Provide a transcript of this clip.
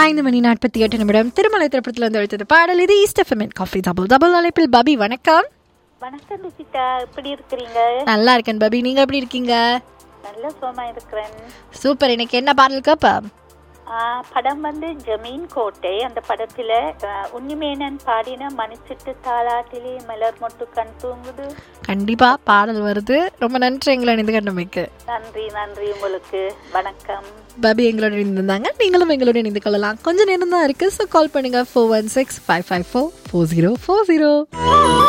ஐந்து மணி நாற்பத்தி எட்டு நிமிடம் திருமலை திரைப்படத்தில் வந்து எடுத்தது பாடல் இது ஈஸ்டஃபமெண்ட் காஃபி டபுள் டபுள் அழைப்பில் பபி வணக்கம் வணக்கம் ருசிதா எப்படி இருக்கிறீங்க நல்லா இருக்கேன் பபி நீங்க எப்படி இருக்கீங்க நல்ல சுகமா இருக்கிறேன் சூப்பர் இன்னைக்கு என்ன பாடல் கேப்ப ஆ, படம் வந்து ஜமீன் கோட்டை அந்த படத்துல ஆ, உன்னிமேனன் பாடின மணிச்சிட்டு தாளாட்டிலே மலர் மொட்டு கண் தூங்குது கண்டிப்பா பாடல் வருது ரொம்ப நன்றி எங்களை இணைந்து கண்டமைக்கு நன்றி நன்றி உங்களுக்கு வணக்கம் பபி எங்களோட இணைந்திருந்தாங்க நீங்களும் எங்களோட இணைந்து கொள்ளலாம் கொஞ்சம் நேரம் தான் இருக்கு ஸோ கால் பண்ணுங்க four one six five five four four zero four zero